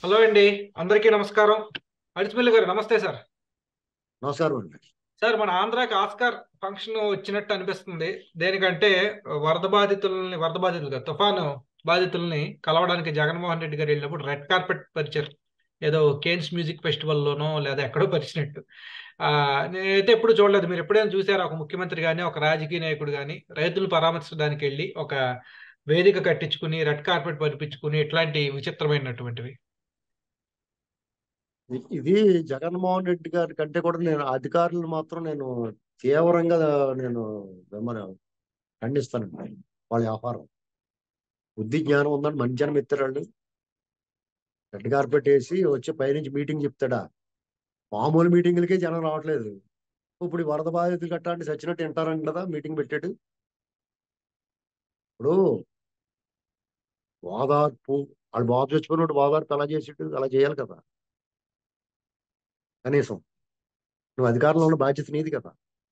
Hello అండి అందరికీ నమస్కారం అడిచిపల్లి గారు నమస్తే సార్ నమస్కారం అండి సార్ మన ఆంధ్రాకి ఆస్కార్ ఫంక్షన్ వచ్చినట్టు అనిపిస్తుంది దేనికంటే వరద బాధితులని వరద బాధితులు కాదు, తుఫాను బాధితుల్ని కలవడానికి జగన్మోహన్ రెడ్డి గారు వెళ్ళినప్పుడు రెడ్ కార్పెట్ పరిచారు ఏదో కేన్స్ మ్యూజిక్ ఫెస్టివల్లోనో లేదా ఎక్కడో పరిచినట్టు ఆ, నేనైతే ఎప్పుడు చూడలేదు మీరు ఎప్పుడైనా చూసారా ఒక ముఖ్యమంత్రి కానీ ఒక రాజకీయ నాయకుడు కానీ రైతులు పరామర్శించడానికి వెళ్ళి ఒక వేదిక కట్టించుకుని రెడ్ కార్పెట్ పరిపించుకుని ఇట్లాంటి విచిత్రమైనటువంటివి ఇ- ఇది జగన్మోహన్ రెడ్డి గారి కంటే కూడా నేను అధికారులు మాత్రం నేను తీవ్రంగా నేను మన ఖండిస్తానండి వాళ్ళ వ్యాపారం బుద్ధి జ్ఞానం ఉందని మంచి జనం ఎత్తారండి రెడ్ కార్పెట్ వేసి వచ్చి పైనుంచి మీటింగ్ చెప్తాడా మామూలు మీటింగులకే జనం రావట్లేదు ఇప్పుడు ఈ వరద బాధితులు కట్టాలంటే చచ్చినట్టు వింటారంట కదా మీటింగ్ పెట్టాడు ఇప్పుడు ఓదార్పు వాళ్ళు బాబు చచ్చిపోయినప్పుడు ఓదార్పు ఎలా చేసాడు అలా చేయాలి కదా కనీసం నువ్వు అధికారంలో ఉన్న బాధ్యత నీది కదా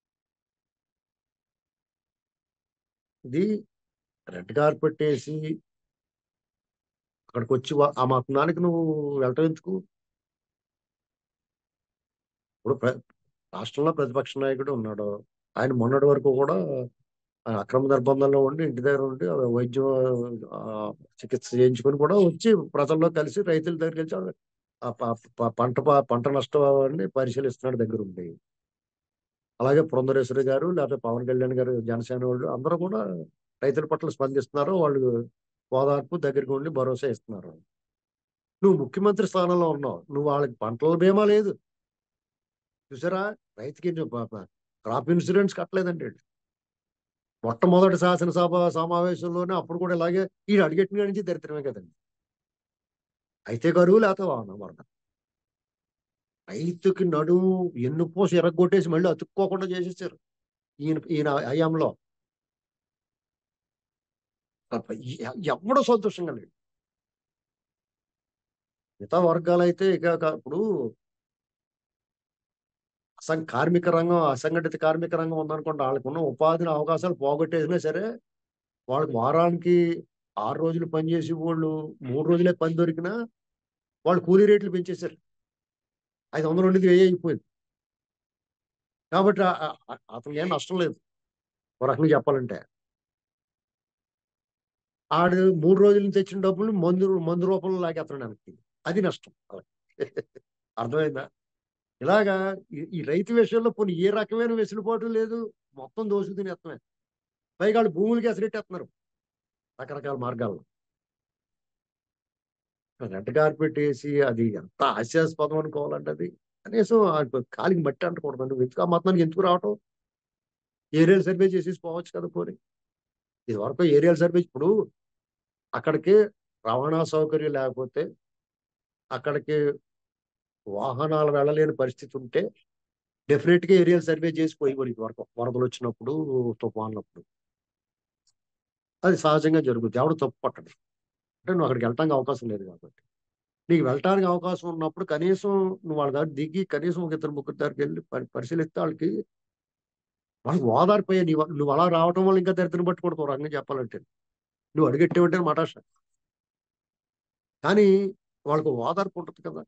ఇది రెడ్ కార్పెట్ వేసి అక్కడికి వచ్చి వా- ఆ మతనానికి నువ్వు వెళ్ళటం ఎందుకు ఇప్పుడు ప్ర- రాష్ట్రంలో ప్రతిపక్ష నాయకుడు ఉన్నాడు ఆయన మొన్నటి వరకు కూడా ఆ అక్రమ నిర్బంధంలో ఉండి ఇంటి దగ్గర ఉండి ఆ వైద్యం ఆ, చికిత్స చేయించుకొని కూడా వచ్చి ప్రజల్లో కలిసి రైతుల దగ్గర కలిసి ఆ ప- ప- పంట ప- పంట నష్టాన్ని పరిశీలిస్తున్నాడు దగ్గర ఉండి అలాగే పురంధరేశ్వరి గారు లేకపోతే పవన్ కళ్యాణ్ గారు జనసేన వాళ్ళు అందరూ కూడా రైతుల పట్ల స్పందిస్తున్నారు వాళ్ళు ఓదార్పు దగ్గరికి ఉండి భరోసా ఇస్తున్నారు నువ్వు ముఖ్యమంత్రి స్థానంలో ఉన్నావు నువ్వు వాళ్ళకి పంటల బీమా లేదు చూసారా రైతుకి క్రాప్ ఇన్సూరెన్స్ కట్టలేదండి వీళ్ళు. మొట్టమొదటి శాసనసభ సమావేశంలోనే అప్పుడు కూడా ఇలాగే ఈ అడిగెట్టిన నుంచి దరిద్రమే కదండి అయితే కరువు లేకపోతే వాన వరద రైతుకి నడుము ఎన్ను పోసి ఎరగొట్టేసి మళ్ళీ అతుక్కోకుండా చేసేసారు ఈయన ఈయన హయాంలో ఎ- ఎవడో సంతోషంగా లేడు మిగతా వర్గాలు అయితే ఇక క- ఇప్పుడు అసం కార్మిక రంగం అసంఘటిత కార్మిక రంగం ఉందనుకోండి వాళ్ళకు ఉన్న ఉపాధిని అవకాశాలు పోగొట్టేసినా సరే వాళ్ళకి వారానికి ఆరు రోజులు పని చేసి వాళ్ళు మూడు రోజులే పని దొరికినా వాళ్ళు కూలీ రేట్లు పెంచేశారు ఐదు వందలు ఉండేది వెయ్యి అయిపోయింది కాబట్టి ఆ- ఆ- ఆ- అతనికి ఏం నష్టం లేదు ఒక రకంగా చెప్పాలంటే ఆడు మూడు రోజుల నుంచి తెచ్చిన డబ్బులు మందు మందు రూపంలో లాగేస్తున్నాడు వెనక్కి అది నష్టం అర్థమైందా ఇలాగా ఈ- ఈ రైతు విషయంలో కొన్ని ఏ రకమైన వెసులుబాటు లేదు మొత్తం దోసుకు తినేస్తున్నాయి పైగా వాళ్ళు భూములకి ఎసరెట్టేస్తున్నారు రకరకాల మార్గాల్లో రెడ్ కార్పెట్ వేసి అది ఎంత హాస్యాస్పదం అనుకోవాలంటే అది కనీసం ఆ కాలికి మట్టి అంటకూడదు నువ్వు ఎందుకు ఆ మొత్తానికి ఎందుకు రావటం ఏరియల్ సర్వే చేసేసి పోవచ్చు కదా పోనీ ఇది వరకు ఏరియల్ సర్వే ఇప్పుడు అక్కడికి రవాణా సౌకర్యం లేకపోతే అక్కడికి వాహనాలు వెళ్ళలేని పరిస్థితి ఉంటే డెఫినెట్ గా ఏరియల్ సర్వే చేసి పోయి ఇది వరకు వరదలు వచ్చినప్పుడు తుఫాన్లప్పుడు అది సహజంగా జరుగుతుంది ఎవడు తప్పు పట్టడు అంటే నువ్వు అక్కడికి వెళ్ళటానికి అవకాశం లేదు కాబట్టి నీకు వెళ్ళటానికి అవకాశం ఉన్నప్పుడు కనీసం నువ్వు వాళ్ళ దగ్గర దిగి కనీసం ఒక ఇద్దరు ముగ్గురు దగ్గరికి వెళ్ళి పరి- పరిశీలిస్తే వాళ్ళకి వాళ్ళకి ఓదారిపోయా నీ నువ్వు అలా రావటం వల్ల ఇంకా దరిద్రం పట్టుకుంటావు ఒక రకంగా చెప్పాలంటే నువ్వు అడిగెట్టేవంటే మటాష కానీ వాళ్ళకు ఓదార్పు ఉంటుంది కదా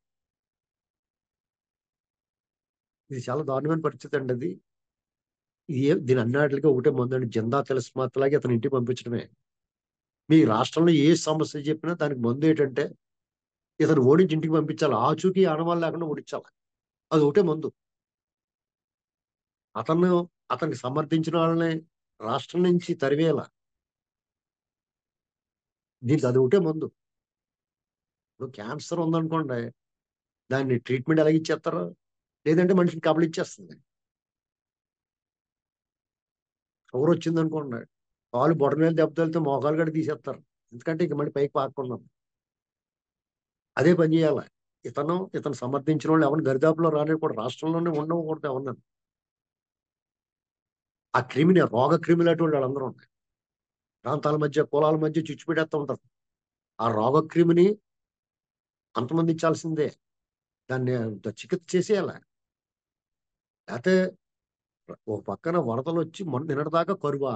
ఇది చాలా దారుణమైన పరిస్థితి అండి అది ఇది ఏ- దీని అన్నిటికీ ఒకటే ముందండి జెండా తెలుసుమాతలాగే అతను ఇంటికి పంపించడమే మీ రాష్ట్రంలో ఏ సమస్య చెప్పినా దానికి మందు ఏంటంటే ఇతను ఓడించి ఇంటికి పంపించాలి ఆచూకీ ఆనవాళ్ళు లేకుండా ఓడించాలి అది ఒకటే మందు అతను అతనికి సమర్థించిన వాళ్ళని రాష్ట్రం నుంచి తరివేయాల దీనికి అది ఒకటే మందు ఇప్పుడు క్యాన్సర్ ఉందనుకోండి దాన్ని ట్రీట్మెంట్ ఎలా ఇచ్చేస్తారు లేదంటే మనిషిని కబలు ఇచ్చేస్తుంది షుగర్ వచ్చింది అనుకోండి కాలు బొడ మీద దెబ్బ తగిలితే మోకాలు గడి తీసేస్తారు ఎందుకంటే ఇక మళ్ళీ పైకి పాకున్నాం అదే పని చేయాలి ఇతను ఇతను సమర్థించిన వాళ్ళు ఎవరిని దరిదాపులో రాని కూడా రాష్ట్రంలోనే ఉండకూడదు ఎవరిని ఆ క్రిమిని రోగ క్రిమి లాంటి వాళ్ళు వాళ్ళందరూ ఉంటారు ప్రాంతాల మధ్య కులాల మధ్య చిచ్చు పెట్టేస్తూ ఉంటారు ఆ రోగ క్రిమిని అంతమందించాల్సిందే దాన్ని చికిత్స చేసేయాలి లేకపోతే ఒక పక్కన వరదలు వచ్చి మొన్న నిన్నటిదాకా కరువా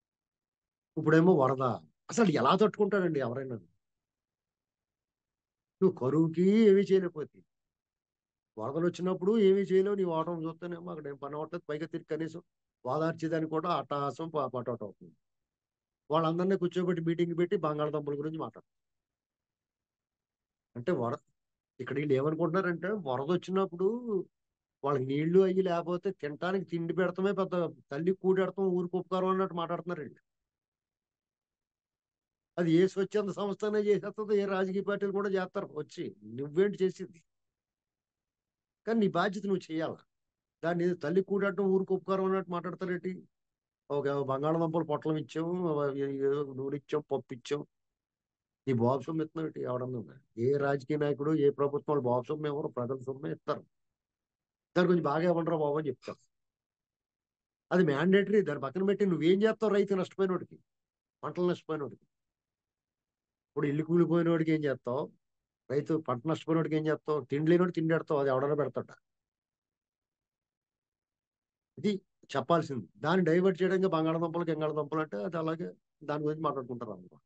ఇప్పుడేమో వరద అసలు ఎలా తట్టుకుంటాడండి ఎవరైనా నువ్వు కరువుకి ఏమీ చేయలేకపోతే వరదలు వచ్చినప్పుడు ఏమీ చేయలేవు నీ ఓటం చూస్తేనేమో అక్కడ ఏం పని అవ్వట్లేదు పైగా తిరిగి కనీసం వాదార్చేదానికి కూడా అట్టహాసం ప- పటోట అవుతుంది వాళ్ళందరినీ కూర్చోబెట్టి మీటింగ్ పెట్టి బంగాళదుంపల గురించి మాట్లాడు అంటే వర ఇక్కడ వీళ్ళు ఏమనుకుంటున్నారంటే వరద వచ్చినప్పుడు వాళ్ళకి నీళ్లు అయ్యి లేకపోతే తినడానికి తిండి పెడతామే పెద్ద తల్లి కూడెడతాం ఊరికి ఉపకారం అన్నట్టు మాట్లాడుతున్నారు వీళ్ళు అది ఏ స్వచ్ఛంద సంస్థనే చేసేస్తుంది ఏ రాజకీయ పార్టీలు కూడా చేస్తారు వచ్చి నువ్వేంటి చేసింది కానీ నీ బాధ్యత నువ్వు చేయాలి దాన్ని ఏదో తల్లి కూడటం ఊరికి ఉపకారం అన్నట్టు మాట్లాడతారేంటి ఒక బంగాళదుంపలు పొట్లం ఇచ్చాం ఏదో నూనె ఇచ్చాం పప్పు ఇచ్చాం ఈ బాబు సొమ్ము ఇస్తున్నాం ఏంటి ఎవడన్నా ఉందా? ఏ రాజకీయ నాయకుడు ఏ ప్రభుత్వం వాళ్ళు బాబు సొమ్ము ఎవరు ప్రజల సొమ్మే ఇస్తారు దాని కొంచెం బాగా ఇవ్వండిరా బాబు అని చెప్తారు అది మ్యాండేటరీ దాని పక్కన పెట్టి నువ్వేం చేస్తావు రైతు నష్టపోయినోడికి పంటలు నష్టపోయినోడికి ఇప్పుడు ఇల్లు కూలిపోయినోడికి ఏం చేస్తావు రైతు పంట నష్టపోయినోడికి ఏం చేస్తావు తిండి లేనోడు తిండి పెడతావు అది ఎవడన్నా పెడతాడ ఇది చెప్పాల్సింది దాన్ని డైవర్ట్ చేయడానికి బంగాళదుంపలు గింగాళదుంపలు అంటే అది అలాగే దాని గురించి మాట్లాడుకుంటారు అందరూ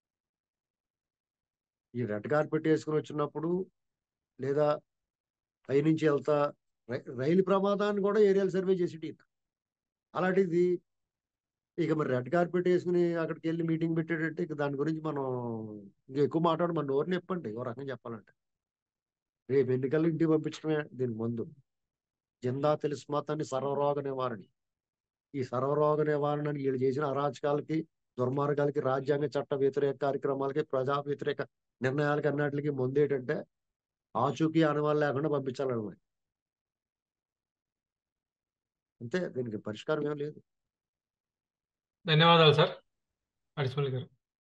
ఈ రెడ్ కార్పెట్ వేసుకుని వచ్చినప్పుడు లేదా పైనుంచి వెళ్తా రై- రైలు ప్రమాదాన్ని కూడా ఏరియల్ సర్వే చేసి అలాంటిది ఇక మరి రెడ్ కార్పెట్ వేసుకుని అక్కడికి వెళ్ళి మీటింగ్ పెట్టేటట్టు ఇక దాని గురించి మనం ఇంకా ఎక్కువ మాట్లాడు మన నోరు చెప్పండి ఓ రకంగా చెప్పాలంటే రేపు ఎన్నికల్లో ఇంటికి పంపించడమే దీనికి ముందు జిందా తెలిస్మాతాన్ని సర్వరోగ నివారణ ఈ సర్వరోగ నివారణని వీళ్ళు చేసిన అరాచకాలకి దుర్మార్గాలకి రాజ్యాంగ చట్ట వ్యతిరేక కార్యక్రమాలకి ప్రజా వ్యతిరేక నిర్ణయాలకి అన్నిటికి ముందు ఏంటంటే ఆచూకీ అనుమానం లేకుండా పంపించాలన్నమాట అంతే దీనికి పరిష్కారం ఏం లేదు ధన్యవాదాలు సార్ అడిస్మల్లి గారు